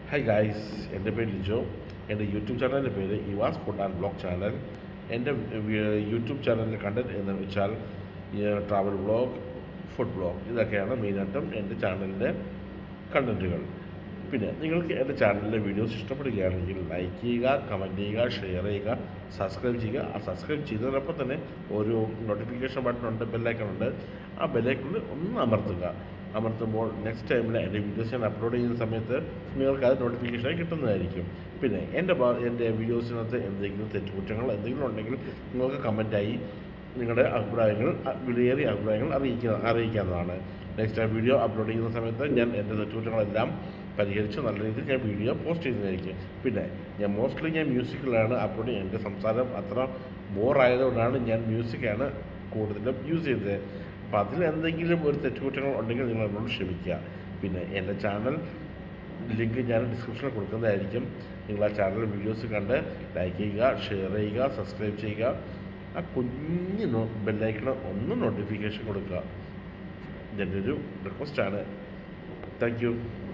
hi guys എൻ്റെ പേര് ലിജോ എൻ്റെ യൂട്യൂബ് ചാനലിൻ്റെ പേര് Eva's food and blog channel എൻ്റെ വി- യൂട്യൂബ് ചാനലിൻ്റെ കണ്ടൻറ് എന്ന് വെച്ചാൽ ട്രാവൽ ബ്ലോഗ് ഫുഡ് ബ്ലോഗ് ഇതൊക്കെയാണ് മെയിനായിട്ടും എൻ്റെ ചാനലിൻ്റെ കണ്ടൻറ്റുകൾ പിന്നെ നിങ്ങൾക്ക് എൻ്റെ ചാനലിലെ വീഡിയോസ് ഇഷ്ടപ്പെടുകയാണെങ്കിൽ ലൈക്ക് ചെയ്യുക കമൻറ്റ് ചെയ്യുക ഷെയർ ചെയ്യുക സബ്സ്ക്രൈബ് ചെയ്യുക ആ സബ്സ്ക്രൈബ് ചെയ്തതിനൊപ്പം തന്നെ ഒരു നോട്ടിഫിക്കേഷൻ ബട്ടൺ ഉണ്ട് ബെല്ലൈക്കൺ ഉണ്ട് ആ ബെല്ലൈക്കണിൽ ഒന്ന് അമർത്തുക അമർത്തുമ്പോൾ നെക്സ്റ്റ് ടൈമിൽ എൻ്റെ വീഡിയോസ് ഞാൻ അപ്ലോഡ് ചെയ്യുന്ന സമയത്ത് നിങ്ങൾക്ക് അത് നോട്ടിഫിക്കേഷനായി കിട്ടുന്നതായിരിക്കും പിന്നെ എൻ്റെ ഭാ- എൻ്റെ വീഡിയോസിനകത്ത് എന്തെങ്കിലും തെറ്റുകുറ്റങ്ങൾ എന്തെങ്കിലും ഉണ്ടെങ്കിൽ നിങ്ങൾക്ക് കമൻറ്റായി നിങ്ങളുടെ അഭിപ്രായങ്ങൾ അ- വിലയേറിയ അഭിപ്രായങ്ങൾ അറിയിക്കുക അറിയിക്കാവുന്നതാണ് നെക്സ്റ്റ് ടൈം വീഡിയോ അപ്ലോഡ് ചെയ്യുന്ന സമയത്ത് ഞാൻ എൻ്റെ തെറ്റുകുറ്റങ്ങളെല്ലാം പരിഹരിച്ച് നല്ല രീതിയിൽ ഞാൻ വീഡിയോ പോസ്റ്റ് ചെയ്യുന്നതായിരിക്കും പിന്നെ ഞാൻ മോസ്റ്റ്ലി ഞാൻ മ്യൂസിക്കിലാണ് അപ്ലോഡ് ചെയ്യുന്നത് എൻ്റെ സംസാരം അത്ര ബോറായതുകൊണ്ടാണ് ഞാൻ മ്യൂസിക്കാണ് കൂടുതലും യൂസ് ചെയ്തത് അപ്പോൾ അതിൽ എന്തെങ്കിലും ഒരു തെറ്റുകുറ്റങ്ങൾ ഉണ്ടെങ്കിൽ നിങ്ങൾ എന്നോട് ക്ഷമിക്കുക പിന്നെ എൻ്റെ ചാനൽ ലിങ്ക് ഞാൻ ഡിസ്ക്രിപ്ഷനിൽ കൊടുക്കുന്നതായിരിക്കും നിങ്ങൾ ആ ചാനൽ വീഡിയോസ് കണ്ട് ലൈക്ക് ചെയ്യുക ഷെയർ ചെയ്യുക സബ്സ്ക്രൈബ് ചെയ്യുക ആ കുഞ്ഞ് നോ ബെല്ലൈക്കൺ ഒന്ന് നോട്ടിഫിക്കേഷൻ കൊടുക്കുക ഇതെൻ്റെ ഒരു റിക്വസ്റ്റാണ് താങ്ക് യു